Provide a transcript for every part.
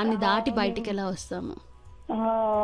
దాన్ని దాటి బయటికి ఎలా వస్తాము ఆ,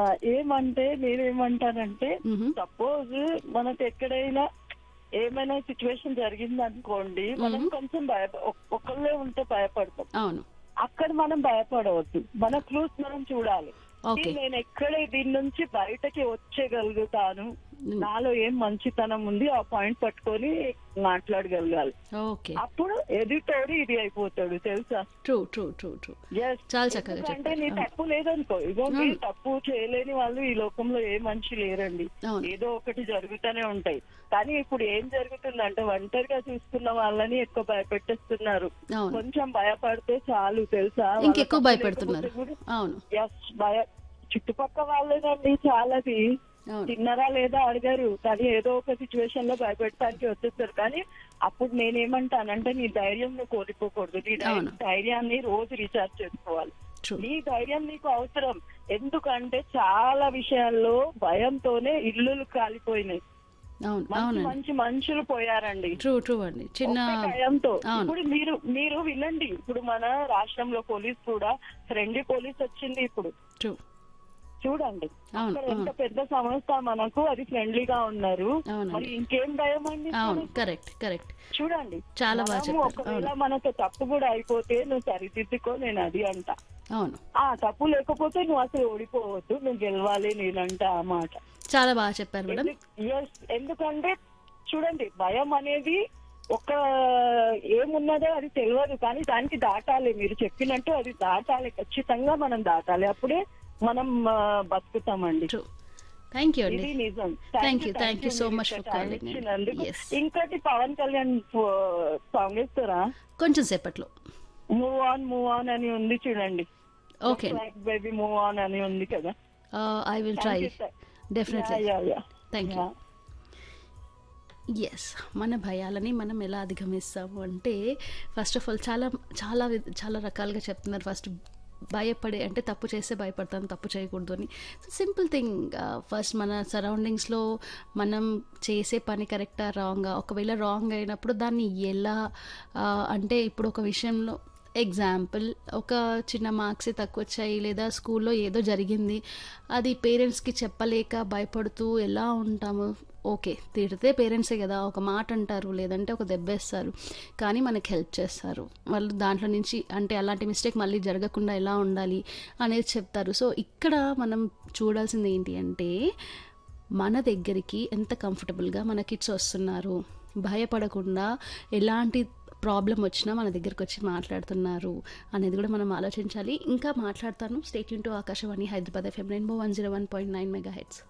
ఏమంటే నేనేమంటానంటే మ్హూ. సపోజ్ మనకు ఎక్కడైనా ఏమైనా సిచ్యువేషన్ జరిగింది అనుకోండి మనం కొంచెం భయ ఒక్కళ్ళే ఉంటే భయపడతాం అవును అక్కడ మనం భయపడవద్దు మన క్లూస్ మనం చూడాలి ఓకే నేను ఎక్కడ దీని నుంచి బయటకి వచ్చేయగలుగుతాను నాలో ఏం మంచితనం ఉంది ఆ పాయింట్ పట్టుకొని మాట్లాడగలగాలి ఓకే అప్పుడు ఎదుటోడు ఇది అయిపోతాడు తెలుసా true true true true Yes. చాలా చక్కగా ఎందుకంటే నీ చెప్పారు తప్పు లేదనుకో ఇగో మీరు తప్పు చేయలేని వాళ్ళు ఈ లోకంలో ఏ మనిషి లేరండి అవును. ఏదో ఒకటి జరుగుతూనే ఉంటాయి కానీ ఇప్పుడు ఏం జరుగుతుందంటే ఒంటరిగా చూసుకున్న వాళ్ళని ఎక్కువ భయపెట్టేస్తున్నారు అవును కొంచెం భయపడితే చాలు తెలుసా వాళ్ళ ఇంకెక్కువ తప్పు భయపెడుతున్నారు లేకపోతే కూడా అవును yes, భయ చుట్టుపక్క వాళ్ళేనండి చాలాది అవును తిన్నారా లేదా అడిగారు కానీ ఏదో ఒక సిచ్యువేషన్ లో భయపెట్టడానికి వచ్చేస్తారు కానీ అప్పుడు నేనేమంటానంటే నీ ధైర్యం నువ్వు కోల్పోకూడదు నీ ధై- అవును. ధైర్యాన్ని రోజు రీఛార్జ్ చేసుకోవాలి ట్రూ నీ ధైర్యం నీకు అవసరం ఎందుకంటే చాలా విషయాల్లో భయంతోనే ఇల్లులు కాలిపోయినాయి అవును మంచి అవునండి మంచి మనుషులు పోయారండి ట్రూ ట్రూ అండి చిన్న ఒక్క భయంతో అవును. ఇప్పుడు మీరు మీరు వినండి ఇప్పుడు మన రాష్ట్రంలో పోలీస్ కూడా ఫ్రెండ్లీ పోలీస్ వచ్చింది ఇప్పుడు ట్రూ చూడండి అవును, అక్కడ ఎంత పెద్ద సంస్థ మనకు అది ఫ్రెండ్లీగా ఉన్నారు అవునండి. మరి ఇంకేం భయం అండి అవును కరెక్ట్ కరెక్ట్ చూడండి చాలా బాగా మనము చెప్పారు. ఒకవేళ అవును. మనతో తప్పు కూడా అయిపోతే నువ్వు సరిదిద్దుకో నేను అది అంట అవును ఆ తప్పు లేకపోతే నువ్వు అసలు ఓడిపోవద్దు నువ్వు గెలవాలి నేనంట ఆ మాట చాలా బాగా చెప్పారు మేడం ఎందు- yes, ఎందుకంటే చూడండి భయం అనేది ఒక ఏమున్నదో అది తెలియదు కానీ దానికి దాటాలి మీరు చెప్పినట్టు అది దాటాలి ఖచ్చితంగా మనం దాటాలి అప్పుడే మనం ఆ, బతుకుతామండి ట్రూ థ్యాంక్ యూ అండి ఇది నిజం Thank you, thank you so మీరు much for ఇంత time calling in. ఇచ్చినందుకు. Yes. ఇంకోటి పవన్ కళ్యాణ్ సాంగ్ ఇస్తారా కొంచెం సేపట్లో మూవ్ ఆన్ మూవ్ ఆన్ అని ఉంది చూడండి ఓకే బేబీ మూవ్ ఆన్ అని ఉంది కదా I will try Thank you, sir. Definitely Yeah, yeah, yeah. Thank you Yeah. Yes మన భయాలని మనం ఎలా అధిగమిస్తాము అంటే ఫస్ట్ ఆఫ్ ఆల్ చాలా చాలా విధ- చాలా రకాలుగా చెప్తున్నారు ఫస్ట్ భయపడే అంటే తప్పు చేస్తే భయపడతాను తప్పు చేయకూడదు అని సింపుల్ థింగ్ ఫస్ట్ మన సరౌండింగ్స్లో మనం చేసే పని కరెక్టా రాంగా ఒకవేళ రాంగ్ అయినప్పుడు దాన్ని ఎలా ఆ, అంటే ఇప్పుడు ఒక విషయంలో ఎగ్జాంపుల్ ఒక చిన్న మార్క్స్ తక్కువ వచ్చాయి లేదా స్కూల్లో ఏదో జరిగింది అది పేరెంట్స్కి చెప్పలేక భయపడుతూ ఎలా ఉంటాము ఓకే తిడితే పేరెంట్సే కదా ఒక మాట అంటారు లేదంటే ఒక దెబ్బేస్తారు కానీ మనకి హెల్ప్ చేస్తారు వాళ్ళు దాంట్లో నుంచి అంటే అలాంటి మిస్టేక్ మళ్ళీ జరగకుండా ఎలా ఉండాలి అనేది చెప్తారు సో ఇక్కడ మనం చూడాల్సింది ఏంటి అంటే మన దగ్గరికి ఎంత కంఫర్టబుల్గా మన కిడ్స్ వస్తున్నారు భయపడకుండా ఎలాంటి ప్రాబ్లం వచ్చినా మన దగ్గరికి వచ్చి మాట్లాడుతున్నారు అనేది కూడా మనం ఆలోచించాలి ఇంకా మాట్లాడతాను స్టేట్ యూన్ to Akashvani Hyderabad FM rainbow one zero one point nine mega హెడ్స్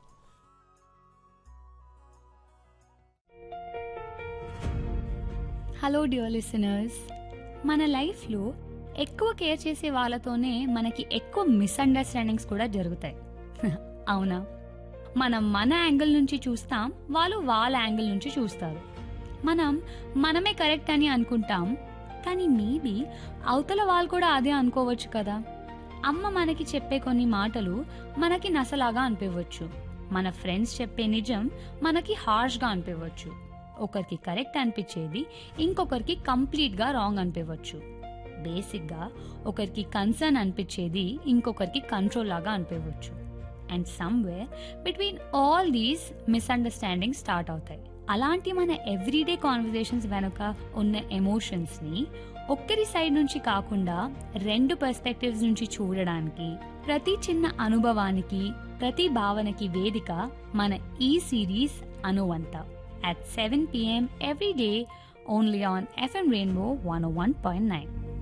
హలో డియర్ లిసనర్స్ మన లైఫ్లో ఎక్కువ కేర్ చేసే వాళ్ళతోనే మనకి ఎక్కువ మిస్అండర్స్టాండింగ్స్ కూడా జరుగుతాయి అవునా మనం మన యాంగిల్ నుంచి చూస్తాం వాళ్ళు వాళ్ళ యాంగిల్ నుంచి చూస్తారు మనం మనమే కరెక్ట్ అని అనుకుంటాం కానీ మేబీ అవతల వాళ్ళు కూడా అదే అనుకోవచ్చు కదా అమ్మ మనకి చెప్పే కొన్ని మాటలు మనకి నసలాగా అనిపించవచ్చు మన ఫ్రెండ్స్ చెప్పే నిజం మనకి హార్ష్గా అనిపించవచ్చు ఒకరికి కరెక్ట్ అనిపించేది ఇంకొకరికి కంప్లీట్గా రాంగ్ అనిపించవచ్చు బేసిక్గా ఒకరికి కన్సర్న్ అనిపించేది ఇంకొకరికి కంట్రోల్ లాగా అనిపించవచ్చు and somewhere between all these misunderstanding start అవుతాయి అలాంటి మన ఎవ్రీడే కాన్వర్జేషన్స్ వెనుక ఉన్న ఎమోషన్స్ని ఒక్కరి సైడ్ నుంచి కాకుండా రెండు పర్స్పెక్టివ్స్ నుంచి చూడడానికి ప్రతి చిన్న అనుభవానికి ప్రతి భావనకి వేదిక మన ఈ సిరీస్ అనువంత at 7 p.m. every day only on FM Rainbow 101.9.